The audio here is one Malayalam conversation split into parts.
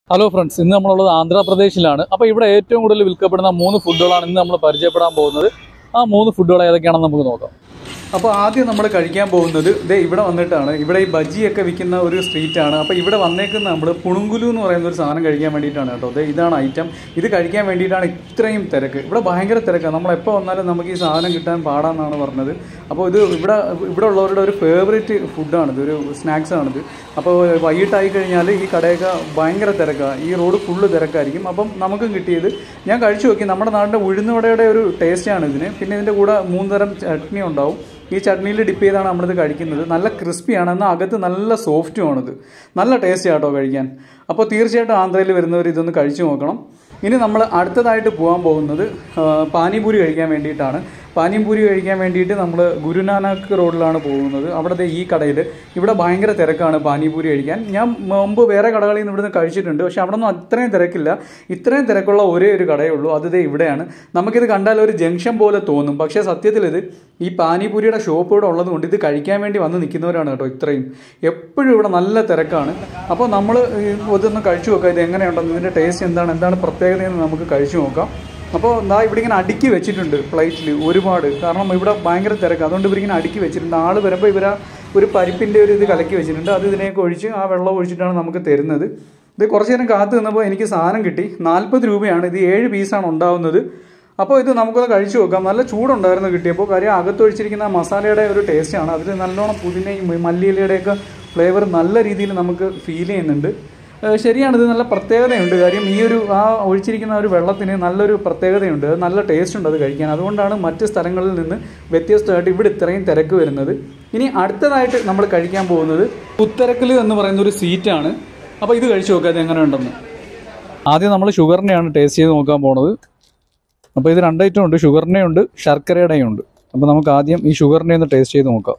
ഹലോ ഫ്രണ്ട്സ് ഇന്ന് നമ്മളുള്ളത് ആന്ധ്രാപ്രദേശിലാണ് അപ്പോൾ ഇവിടെ ഏറ്റവും കൂടുതൽ വിൽക്കപ്പെടുന്ന മൂന്ന് ഫുഡുകളാണ് ഇന്ന് നമ്മൾ പരിചയപ്പെടാൻ പോകുന്നത് ആ മൂന്ന് ഫുഡുകൾ ഏതൊക്കെയാണെന്ന് നമുക്ക് നോക്കാം അപ്പോൾ ആദ്യം നമ്മൾ കഴിക്കാൻ പോകുന്നത് ദേ ഇവിടെ വന്നിട്ടാണ് ഇവിടെ ഈ ബജിയൊക്കെ വിൽക്കുന്ന ഒരു സ്ട്രീറ്റാണ് അപ്പോൾ ഇവിടെ വന്നേക്കുന്ന നമ്മൾ പുണുങ്കുലു എന്ന് പറയുന്ന ഒരു സാധനം കഴിക്കാൻ വേണ്ടിയിട്ടാണ് കേട്ടോ ദേ ഇതാണ് ഐറ്റം ഇത് കഴിക്കാൻ വേണ്ടിയിട്ടാണ് ഇത്രയും തിരക്ക് ഇവിടെ ഭയങ്കര തിരക്കാണ് നമ്മൾ എപ്പോൾ വന്നാലും നമുക്ക് ഈ സാധനം കിട്ടാൻ പാടാന്നാണ് പറഞ്ഞത് അപ്പോൾ ഇത് ഇവിടെ ഇവിടെ ഉള്ളവരുടെ ഒരു ഫേവറേറ്റ് ഫുഡാണിത് ഒരു സ്നാക്സ് ആണിത് അപ്പോൾ വൈകിട്ടായി കഴിഞ്ഞാൽ ഈ കടയൊക്കെ ഭയങ്കര തിരക്കാണ് ഈ റോഡ് ഫുള്ള് തിരക്കായിരിക്കും അപ്പം നമുക്കും കിട്ടിയത് ഞാൻ കഴിച്ചു നോക്കി നമ്മുടെ നാടിൻ്റെ ഉഴുന്നുവടയുടെ ഒരു ടേസ്റ്റാണ് ഇതിന് പിന്നെ ഇതിൻ്റെ കൂടെ മൂന്ന് തരം ചട്നി ഉണ്ടാവും ഈ ചട്നിയിൽ ഡിപ്പ് ചെയ്താണ് നമ്മളിത് കഴിക്കുന്നത് നല്ല ക്രിസ്പിയാണ് എന്നാൽ അകത്ത് നല്ല സോഫ്റ്റും ആണിത് നല്ല ടേസ്റ്റ് ആട്ടോ കഴിക്കാൻ അപ്പോൾ തീർച്ചയായിട്ടും ആന്ധ്രയിൽ വരുന്നവർ ഇതൊന്ന് കഴിച്ചു നോക്കണം ഇനി നമ്മൾ അടുത്തതായിട്ട് പോകാൻ പോകുന്നത് ആ, പാനിപൂരി കഴിക്കാൻ വേണ്ടിയിട്ടാണ് പാനിപൂരി കഴിക്കാൻ വേണ്ടിയിട്ട് നമ്മൾ ഗുരുനാനക് റോഡിലാണ് പോകുന്നത് അവിടുത്തെ ഈ കടയിൽ ഇവിടെ ഭയങ്കര തിരക്കാണ് പാനിപൂരി കഴിക്കാൻ ഞാൻ മുമ്പ് വേറെ കടകളിൽ നിന്ന് ഇവിടുന്ന് കഴിച്ചിട്ടുണ്ട് പക്ഷെ അവിടെ ഒന്നും അത്രയും തിരക്കില്ല ഇത്രയും തിരക്കുള്ള ഒരേ ഒരു കടയേ ഉള്ളൂ അത് ദേ ഇവിടെയാണ് നമുക്കിത് കണ്ടാൽ ഒരു ജംഗ്ഷൻ പോലെ തോന്നും പക്ഷേ സത്യത്തിൽ ഇത് ഈ പാനിപൂരിയുടെ ഷോപ്പ് ഇവിടെ ഉള്ളത് കൊണ്ട് ഇത് കഴിക്കാൻ വേണ്ടി വന്ന് നിൽക്കുന്നവരാണ് കേട്ടോ ഇത്രയും എപ്പോഴും ഇവിടെ നല്ല തിരക്കാണ് അപ്പോൾ നമ്മൾ ഇതൊന്ന് കഴിച്ചു നോക്കാം ഇത് എങ്ങനെയുണ്ടെന്ന് ഇതിൻ്റെ ടേസ്റ്റ് എന്താണ് എന്താണ് പ്രത്യേകതയെന്ന് നമുക്ക് കഴിച്ചു നോക്കാം അപ്പോൾ ദാ ഇവിടെ ഇങ്ങനെ അടുക്കി വെച്ചിട്ടുണ്ട് പ്ലേറ്റിൽ ഒരുപാട് കാരണം ഇവിടെ ഭയങ്കര തിരക്ക് അതുകൊണ്ട് ഇവരിങ്ങനെ അടുക്കി വെച്ചിട്ടുണ്ട് ആൾ വരുമ്പോൾ ഇവർ ഒരു പരിപ്പിൻ്റെ ഒരു ഇത് കലക്കി വെച്ചിട്ടുണ്ട് അത് ഇതിലേക്ക് ഒഴിച്ച് ആ വെള്ളം ഒഴിച്ചിട്ടാണ് നമുക്ക് തരുന്നത് ഇത് കുറച്ച് നേരം കാത്തു നിന്നപ്പോൾ എനിക്ക് സാധനം കിട്ടി നാൽപ്പത് രൂപയാണ് ഇത് ഏഴ് പീസാണ് ഉണ്ടാവുന്നത് അപ്പോൾ ഇത് നമുക്കൊന്ന് കഴിച്ചു നോക്കാം നല്ല ചൂടുണ്ടായിരുന്നു കിട്ടിയപ്പോൾ കാര്യം അകത്തൊഴിച്ചിരിക്കുന്ന ആ മസാലയുടെ ഒരു ടേസ്റ്റാണ് അതിൽ നല്ലോണം പുതിനയും മല്ലിയിലയുടെയൊക്കെ ഫ്ലേവർ നല്ല രീതിയിൽ നമുക്ക് ഫീൽ ചെയ്യുന്നുണ്ട് ഏഹ് ശരിയാണ് ഇത് നല്ല പ്രത്യേകതയുണ്ട് കാര്യം ഈ ഒരു ആ ഒഴിച്ചിരിക്കുന്ന ഒരു വെള്ളത്തിന് നല്ലൊരു പ്രത്യേകതയുണ്ട് അത് നല്ല ടേസ്റ്റ് ഉണ്ട് അത് കഴിക്കാൻ അതുകൊണ്ടാണ് മറ്റ് സ്ഥലങ്ങളിൽ നിന്ന് വ്യത്യസ്തമായിട്ട് ഇവിടെ ഇത്രയും തിരക്ക് വരുന്നത് ഇനി അടുത്തതായിട്ട് നമ്മൾ കഴിക്കാൻ പോകുന്നത് പുത്തരക്കൽ എന്ന് പറയുന്ന ഒരു സീറ്റാണ് അപ്പോൾ ഇത് കഴിച്ചു നോക്കാം ഇത് എങ്ങനെ ഉണ്ടെന്ന് ആദ്യം നമ്മൾ ഷുഗറിനെയാണ് ടേസ്റ്റ് ചെയ്ത് നോക്കാൻ പോണത് അപ്പോൾ ഇത് രണ്ട് ഐറ്റം ഉണ്ട് ഷുഗറിൻ്റെ ഉണ്ട് ശർക്കരയുടെയും ഉണ്ട് അപ്പോൾ നമുക്ക് ആദ്യം ഈ ഷുഗറിനെ ഒന്ന് ടേസ്റ്റ് ചെയ്ത് നോക്കാം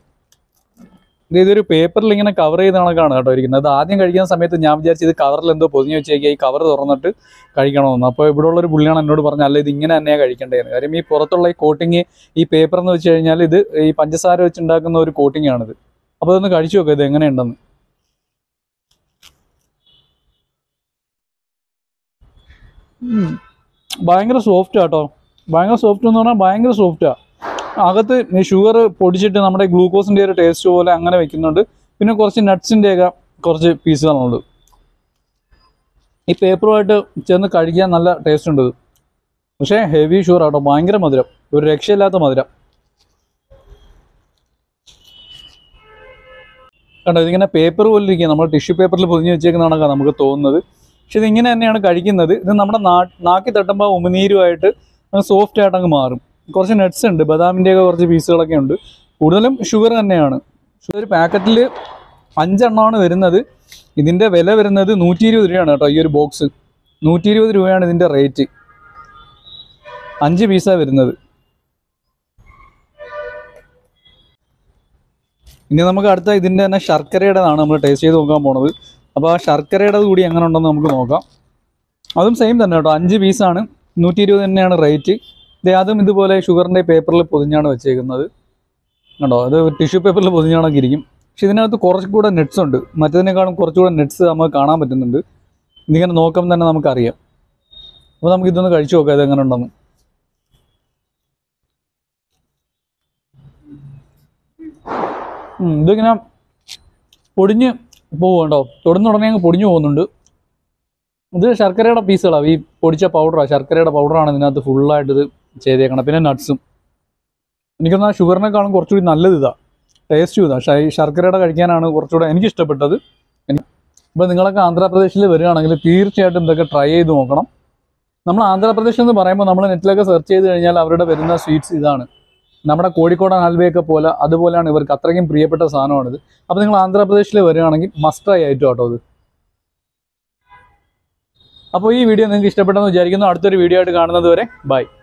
ഇത് ഇതൊരു പേപ്പറിൽ ഇങ്ങനെ കവർ ചെയ്ത കണക്കാണ് കേട്ടോ ഇരിക്കുന്നത് അത് ആദ്യം കഴിക്കുന്ന സമയത്ത് ഞാൻ വിചാരിച്ചു ഇത് കവറിൽ എന്തോ പൊതിഞ്ഞ് വെച്ചേക്കുക ഈ കവർ തുറന്നിട്ട് കഴിക്കണമെന്ന് അപ്പോൾ ഇവിടെ ഉള്ളൊരു പുള്ളിയാണ് എന്നോട് പറഞ്ഞത് അല്ല ഇത് ഇങ്ങനെ തന്നെയാണ് കഴിക്കേണ്ടതെന്ന് കാര്യം ഈ പുറത്തുള്ള ഈ കോട്ടിങ് ഈ പേപ്പർ എന്ന് വെച്ച് കഴിഞ്ഞാൽ ഇത് ഈ പഞ്ചസാര വെച്ചുണ്ടാക്കുന്ന ഒരു കോട്ടിംഗ് ആണിത് അപ്പോൾ ഇതൊന്ന് കഴിച്ചു നോക്കാം ഇത് എങ്ങനെയുണ്ടെന്ന് ഉം. ഭയങ്കര സോഫ്റ്റ് ആട്ടോ ഭയങ്കര സോഫ്റ്റ് എന്ന് പറഞ്ഞാൽ ഭയങ്കര സോഫ്റ്റാ അകത്ത് ഷുഗർ പൊടിച്ചിട്ട് നമ്മുടെ ഗ്ലൂക്കോസിൻ്റെ ഒരു ടേസ്റ്റ് പോലെ അങ്ങനെ വെക്കുന്നുണ്ട് പിന്നെ കുറച്ച് നട്ട്സിൻ്റെയൊക്കെ കുറച്ച് പീസുകളുണ്ട് ഈ പേപ്പറുമായിട്ട് ചേർന്ന് കഴിക്കാൻ നല്ല ടേസ്റ്റ് ഉണ്ട് ഇത് പക്ഷേ ഹെവി ഷുഗർ ആട്ടോ ഭയങ്കര മധുരം ഒരു രക്ഷയില്ലാത്ത മധുരം കണ്ടോ ഇതിങ്ങനെ പേപ്പർ പോലെ ഇരിക്കുക നമ്മൾ ടിഷ്യൂ പേപ്പറിൽ പൊതിഞ്ഞ് വെച്ചേക്കുന്നതാണ് നമുക്ക് തോന്നുന്നത് പക്ഷെ ഇത് ഇങ്ങനെ തന്നെയാണ് കഴിക്കുന്നത് ഇത് നമ്മുടെ നാ നാക്കി തട്ടുമ്പോൾ ഉമിനീരുമായിട്ട് സോഫ്റ്റ് ആയിട്ട് അങ്ങ് മാറും കുറച്ച് നട്ട്സ് ഉണ്ട് ബദാമിൻ്റെയൊക്കെ കുറച്ച് പീസുകളൊക്കെ ഉണ്ട് കൂടുതലും ഷുഗർ തന്നെയാണ് ഒരു പാക്കറ്റിൽ അഞ്ചെണ്ണമാണ് വരുന്നത് ഇതിൻ്റെ വില വരുന്നത് നൂറ്റി ഇരുപത് രൂപയാണ് കേട്ടോ ഈ ഒരു ബോക്സ് നൂറ്റി ഇരുപത് രൂപയാണ് ഇതിൻ്റെ റേറ്റ് അഞ്ച് പീസാണ് വരുന്നത് ഇനി നമുക്ക് അടുത്ത ഇതിൻ്റെ തന്നെ ശർക്കരയുടേതാണ് നമ്മൾ ടേസ്റ്റ് ചെയ്ത് നോക്കാൻ പോണത് അപ്പോൾ ആ ശർക്കരയുടെ കൂടി എങ്ങനെ ഉണ്ടെന്ന് നമുക്ക് നോക്കാം അതും സെയിം തന്നെ കേട്ടോ അഞ്ച് പീസാണ് നൂറ്റി ഇരുപത് തന്നെയാണ് റേറ്റ് ഇത് അതും ഇതുപോലെ ഷുഗറിൻ്റെ പേപ്പറിൽ പൊതിഞ്ഞാണ് വെച്ചേക്കുന്നത് കണ്ടോ അത് ടിഷ്യൂ പേപ്പറിൽ പൊതിഞ്ഞാണൊക്കെ ഇരിക്കും പക്ഷെ ഇതിനകത്ത് കുറച്ചുകൂടെ നെറ്റ്സ് ഉണ്ട് മറ്റതിനേക്കാളും കുറച്ചുകൂടെ നെറ്റ്സ് നമുക്ക് കാണാൻ പറ്റുന്നുണ്ട് ഇതിങ്ങനെ നോക്കുമ്പോൾ തന്നെ നമുക്കറിയാം അപ്പോൾ നമുക്ക് ഇതൊന്ന് കഴിച്ചു നോക്കാം ഇത് എങ്ങനെ ഉണ്ടെന്ന് ഉം, ഇതിങ്ങനെ പൊടിഞ്ഞ് പോകുന്നുണ്ടോ തൊടുന്ന ഉടനെ അങ്ങ് പൊടിഞ്ഞു പോകുന്നുണ്ട് ഇത് ശർക്കരയുടെ പീസുകളാണ് ഈ പൊടിച്ച പൗഡറാണ് ശർക്കരയുടെ പൗഡറാണ് ഇതിനകത്ത് ഫുള്ളായിട്ട് ഇത് ചെയ്തേക്കണം പിന്നെ നട്ട്സും എനിക്കൊന്നാ ഷുഗറിനേക്കാളും കുറച്ചുകൂടി നല്ലത് ഇതാ ടേസ്റ്റും ഇതാ ഷൈ ശർക്കരയുടെ കഴിക്കാനാണ് കുറച്ചുകൂടെ എനിക്ക് ഇഷ്ടപ്പെട്ടത് ഇപ്പോൾ നിങ്ങളൊക്കെ ആന്ധ്രാപ്രദേശിൽ വരികയാണെങ്കിൽ തീർച്ചയായിട്ടും ഇതൊക്കെ ട്രൈ ചെയ്ത് നോക്കണം നമ്മൾ ആന്ധ്രാപ്രദേശ് എന്ന് പറയുമ്പോൾ നമ്മൾ നെറ്റിലൊക്കെ സെർച്ച് ചെയ്ത് കഴിഞ്ഞാൽ അവരുടെ വരുന്ന സ്വീറ്റ്സ് ഇതാണ് നമ്മുടെ കോഴിക്കോടൻ ഹൽവയൊക്കെ പോലെ അതുപോലെയാണ് ഇവർക്ക് അത്രയ്ക്കും പ്രിയപ്പെട്ട സാധനമാണിത് അപ്പോൾ നിങ്ങൾ ആന്ധ്രാപ്രദേശിൽ വരികയാണെങ്കിൽ മസ്റ്റ് ട്രൈ ആയിട്ടും കേട്ടോ അത് അപ്പോൾ ഈ വീഡിയോ നിങ്ങൾക്ക് ഇഷ്ടപ്പെട്ടെന്ന് വിചാരിക്കുന്നു അടുത്തൊരു വീഡിയോ ആയിട്ട് കാണുന്നത് വരെ ബൈ